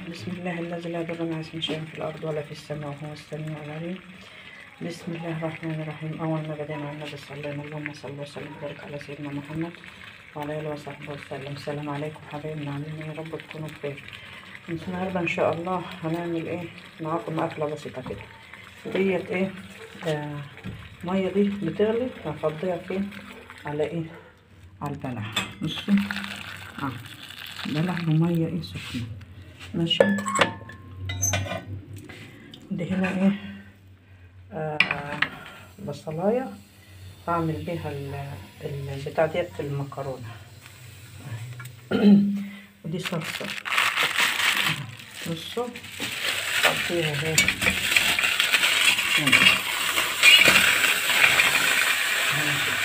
بسم الله الذي لا يضر مع اسم شيء في الأرض ولا في السماء وهو السميع العليم بسم الله الرحمن الرحيم أول ما بدأنا على النبي صلى الله عليه وسلم اللهم صل وسلم وبارك على سيدنا محمد وعلى آله وصحبه وسلم السلام عليكم حبايبنا عاملين إيه يا رب تكونوا بخير النهارده إن شاء الله هنعمل إيه معاكم أكلة بسيطة كده ديت إيه آه مية دي بتغلي هفضيها فين على إيه على البلح بصوا اه بلح بمية إيه سخنة ماشي دي هنا ايه آه بصلاية هعمل بيها ال- البتاع ديت المكرونة ودي صلصة بصوا حطيها اهي هنا. هنا كده.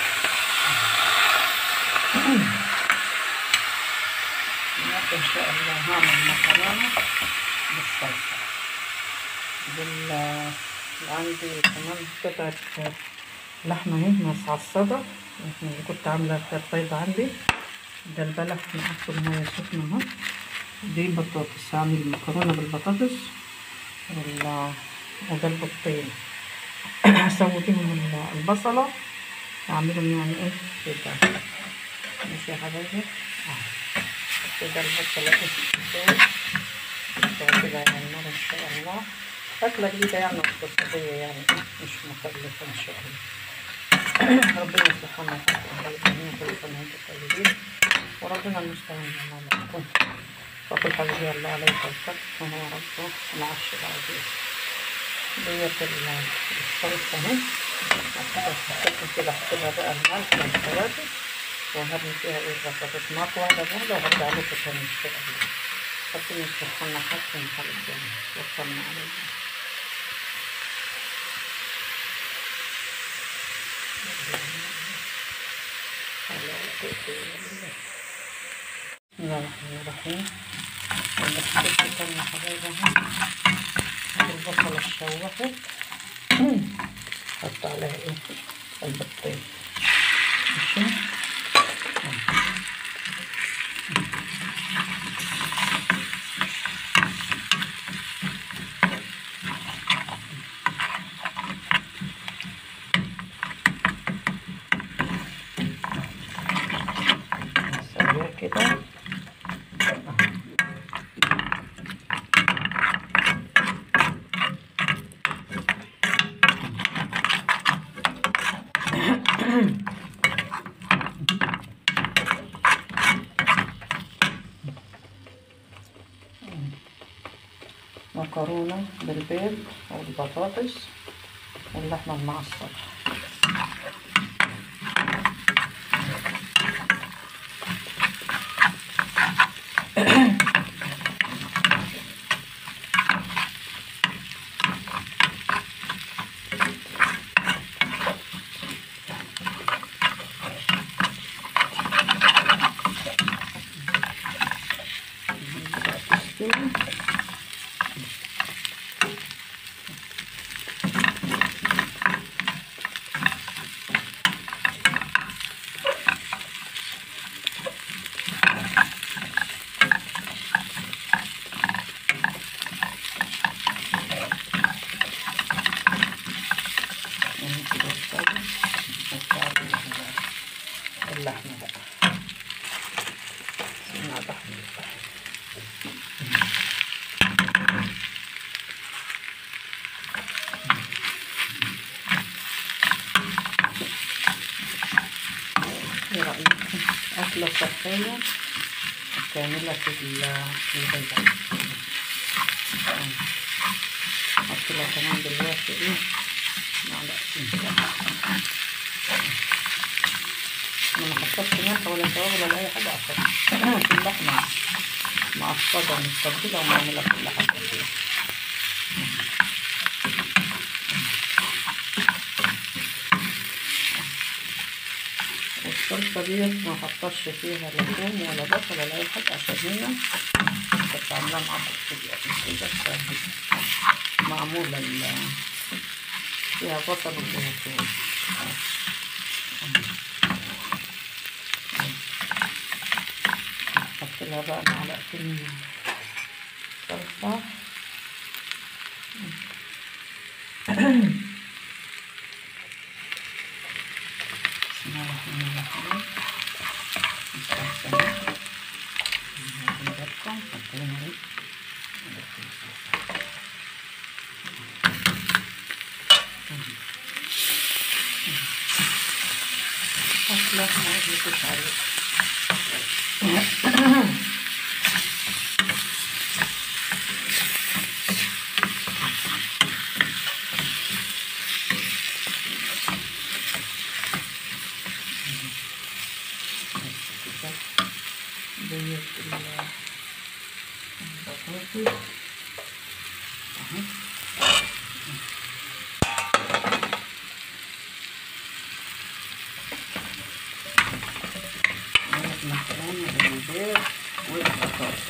دلوقتي ان شاء الله هعمل مكرونة بالصلصة بال عندي كمان قطعة لحمة اهي متعصبة احنا اللي كنت عاملة فيها البيض عندي ده البلح نحطه بمية سخنة اهو دي بطاطس هعمل مكرونة بالبطاطس وال وده البطين هسوي بيهم ال- البصلة واعملهم يعني ايه كده ماشي يا حبايبي اه كده البصلة ايه تسوي تسوي كده على النار ان شاء الله أكلة جديدة يعني اقتصادية يعني مش مكلفة إن شاء الله ربنا يصلحنا ويخلينا كل سنة وأنتم طيبين وربنا المستعان على ما يكون وقل حسبي الله عليه توكلت وهو رب العرش العظيم ديت ال- الصلصة اهي هحطها كده هحطها بقى الملح والتوابل وهرمي فيها ايه البطاطس معاك واحدة واحدة وهرجع لكم تاني إن شاء الله ربنا يصلح لنا حاجة ونخلص يعني وصلنا عليها بسم الله الرحمن الرحيم البطاطس تاني يا حبايبي اهي البصلة اتشوحت حط عليها ايه البطين ماشي نسويها كده مكرونة بالبيض والبطاطس واللحمة المعصرة تستوي يعني كده استوي نحطها على اللحمة بقى سمع اللحمة بقى ايه رأيكم أكلة صحية كاملة في ال- في الغذاء حط لها كمان دلوقتي ايه معلقتين انا ما حطيتش ملح ولا توابل ولا اي حاجة عشان في اللحمة معصجة متبلة ومعمولة كل حاجة فيها والصلصة ديت ما حطش فيها لا ثوم ولا بصل ولا أي حاجة عشان هنا كنت عاملاها معاكم كده كده ف- معمولة ال- فيها بصل وفيها ثوم حط لها بقى معلقتين الصلصة بسم الله الرحمن الرحيم الصلصة نجيبكم حطينا ايه أصلا ما أجيبش عليه ديت البطاطس اهي ديت المكرونة بالبيض والبطاطس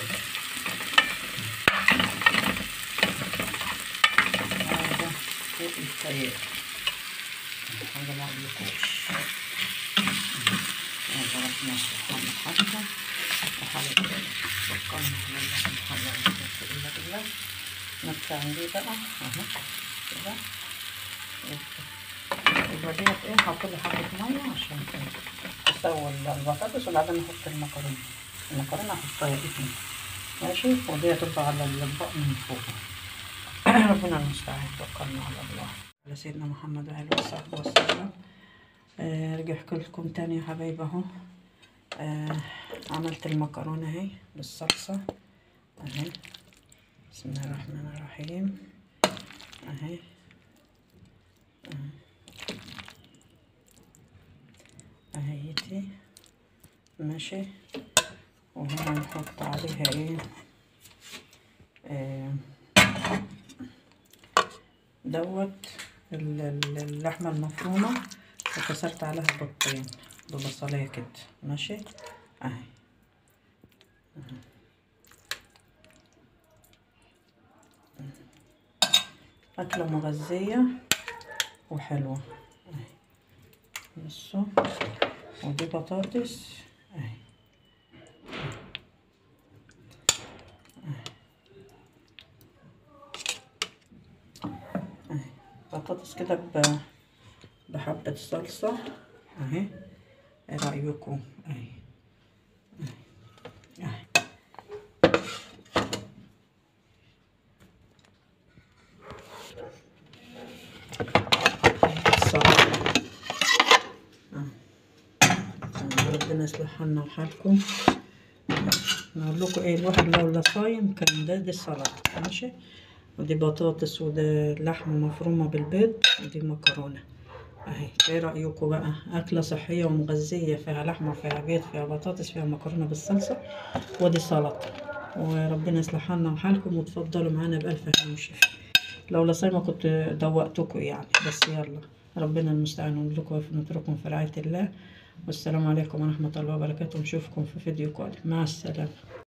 هذا فوق الخيار هذا ما بيكوش هذا رحمة الله حاجة وحالة بقلنا على اللحم حاجة إلا بالله نبتعن دي بقى أهو كده يبقى ديت ايه هحط لي حبة مية عشان تسوي البطاطس وبعدين نحط المكرونة المكرونة هحطها دي ماشي ودي تبقى على الأطباق من فوق ربنا المستعان توكلنا على الله على سيدنا محمد وعلى وصحبه وسلم آه رجع احكي لكم تاني يا حبايب اهو آه عملت المكرونة اهي بالصلصة اهي بسم الله الرحمن الرحيم اهي اهيتي ماشي وهنا نحط عليها ايه آه دوت اللحمة المفرومة وكسرت عليها بيضتين ببصلية كده ماشي اهي أكلة مغذية وحلوة اهي بصوا ودي بطاطس اهي اهي بطاطس كده بحبة صلصة اهي ايه رأيكم اهي اهي ربنا يصلح حالنا وحالكم نقول لكم ايه الواحد لو لا صايم كان ده دي السلطة ماشي ودي بطاطس وده لحمة مفرومة بالبيض ودي مكرونة اهي ايه رأيكم بقى أكلة صحية ومغذية فيها لحمة فيها بيض فيها بطاطس فيها مكرونة بالصلصة ودي سلطة وربنا يصلح حالنا وحالكم وتفضلوا معانا بألف هنا وشفا لو لا صايمة كنت دوقتكم يعني بس يلا ربنا المستعان ونترككم نترككم في رعاية الله والسلام عليكم ورحمة الله وبركاته نشوفكم في فيديو قادم مع السلامة